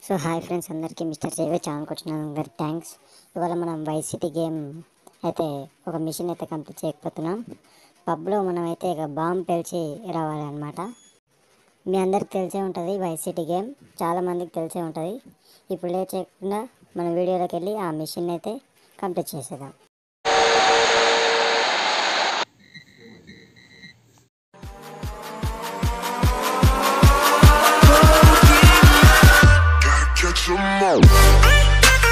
So hi friends అందరికీ mister JV ఛానల్కి వచ్చిన అందరికి థ్యాంక్స్ ఇవాళ మనం వైస్ సిటీ గేమ్ అయితే ఒక మిషన్ అయితే కంప్లీట్ చేయకపోతున్నాం పబ్లో మనం అయితే ఇక బాంబు పేల్చి రావాలన్నమాట మీ అందరికి తెలిసే ఉంటుంది వైస్ సిటీ గేమ్ చాలామందికి తెలిసే ఉంటుంది ఇప్పుడు లేట్ చేయకుండా మన వీడియోలోకి వెళ్ళి ఆ మిషన్ అయితే కంప్లీట్ చేసేద్దాం Gotta catch 'em all.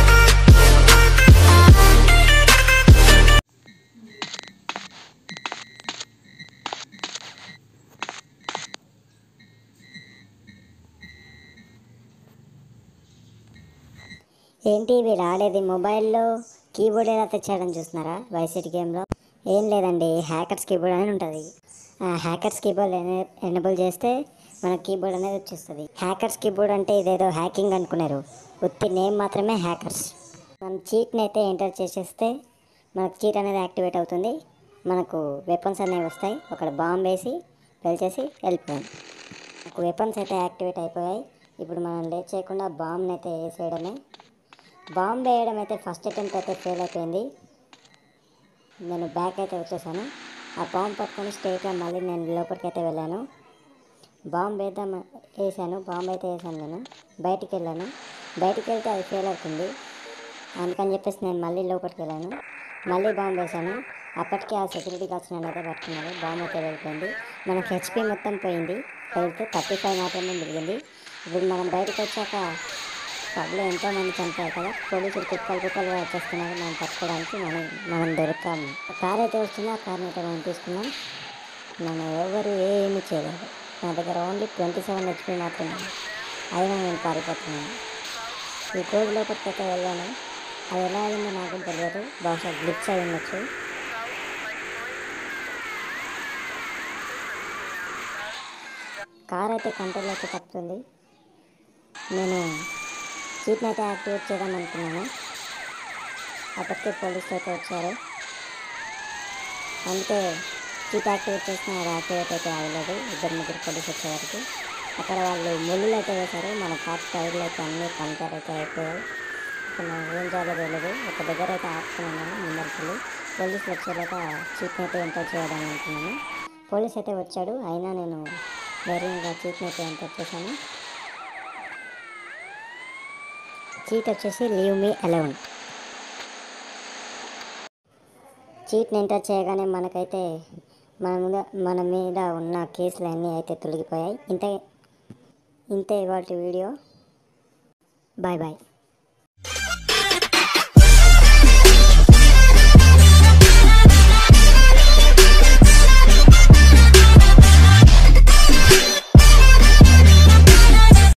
ఏంటి వీడు ఆడేది మొబైల్లో కీబోర్డ్ ఎలా తెచ్చాడని చూస్తున్నారా వైసెట్ గేమ్లో ఏం లేదండి హ్యాకర్స్ కీబోర్డ్ అని ఉంటుంది ఆ హ్యాకర్స్ కీబోర్డ్ ఎనే- ఎనేబుల్ చేస్తే మన కీబోర్డ్ అనేది వచ్చేస్తుంది హ్యాకర్స్ కీబోర్డ్ అంటే ఇదేదో హ్యాకింగ్ అనుకున్నారు ఉత్తి నేమ్ మాత్రమే హ్యాకర్స్ మనం చీట్ని అయితే ఎంటర్ చేసేస్తే మనకు చీట్ అనేది యాక్టివేట్ అవుతుంది మనకు వెపన్స్ అనేవి వస్తాయి ఒక బాంబ్ వేసి పేల్చేసి వెళ్ళిపోయాం మనకు వెపన్స్ అయితే యాక్టివేట్ అయిపోయాయి ఇప్పుడు మనం లేట్ చేయకుండా బాంబ్ని అయితే వేసేయడమే బాంబ్ వేయడం అయితే ఫస్ట్ అటెంప్ట్ అయితే ఫెయిల్ అయిపోయింది నేను బ్యాక్ అయితే వచ్చేసాను ఆ బాంబ్ పట్టుకొని స్ట్రైట్గా మళ్ళీ నేను లోపలికి అయితే వెళ్ళాను బాంబ్ వేద్దాం వేసాను బాంబ్ అయితే వేసాను నేను బయటికి వెళ్ళాను బయటికి వెళ్తే అది ఫెయిల్ అవుతుంది అందుకని చెప్పేసి నేను మళ్ళీ లోపలికి వెళ్ళాను మళ్ళీ బాంబ్ వేసాను అప్పటికే ఆ సెక్యూరిటీ గార్డ్స్ నన్ను అయితే పట్టుకున్నారు బాంబ్ అయితే వెళ్ళిపోయింది మనకి హెచ్పి మొత్తం పోయింది వెళ్తే థర్టీ ఫైవ్ మాత్రమే మిగిలింది ఇప్పుడు మనం బయటకు వచ్చాక పబ్లో ఎంతో మంది చనిపోయారు కదా పోలీసులు కుక్కలు కుక్కలు వచ్చేస్తున్నారు మనం పట్టుకోవడానికి మనం మనం దొరకాము కార్ అయితే వస్తుంది ఆ కార్ని అయితే మనం తీసుకున్నాం నన్ను ఎవరు ఏమీ చేయలేదు నా దగ్గర ఓన్లీ ట్వంటీ సెవెన్ హెచ్పి మాత్రమే ఉంది. అయినా నేను పారిపోతున్నాను ఈ కోడ్ లోపలికి అయితే వెళ్ళాను అది ఎలా అయిందో నాకు తెలియదు బహుశా గ్లిప్స్ అయి ఉండొచ్చు కార్ అయితే కంట్రోల్ అయితే తప్పుతుంది నేను చీట్ని అయితే యాక్టివేట్ చేద్దాం అనుకున్నాను అప్పటికే పోలీసులు అయితే వచ్చారు అందుకే చీట్ యాక్టివేట్ చేసిన అది యాక్టివేట్ అయితే అవ్వలేదు ఇద్దరు ముగ్గురు పోలీసు వచ్చేవరకు అక్కడ వాళ్ళు ముళ్ళు అయితే వేశారు మన కార్ టైర్లు అయితే అన్నీ పంచర్ అయితే అయిపోయాయి ఇక్కడ నేను ఏం చేయాలో తెలియదు ఒక దగ్గర అయితే ఆపుకున్నాను ముందరికి పోలీసులు వచ్చేలాక చీట్ని అయితే ఎంటర్ చేయడం అనుకున్నాను పోలీస్ అయితే వచ్చాడు అయినా నేను ధైర్యంగా చీట్ని అయితే ఎంటర్ చేశాను చీట్ వచ్చేసి లీవ్ మీ అలౌన్ చీట్ని ఎంటర్ చేయగానే మనకైతే మన మీద మన మీద ఉన్న కేసులు అన్నీ అయితే తొలగిపోయాయి ఇంతే ఇంతే ఇవాళ వీడియో బాయ్ బాయ్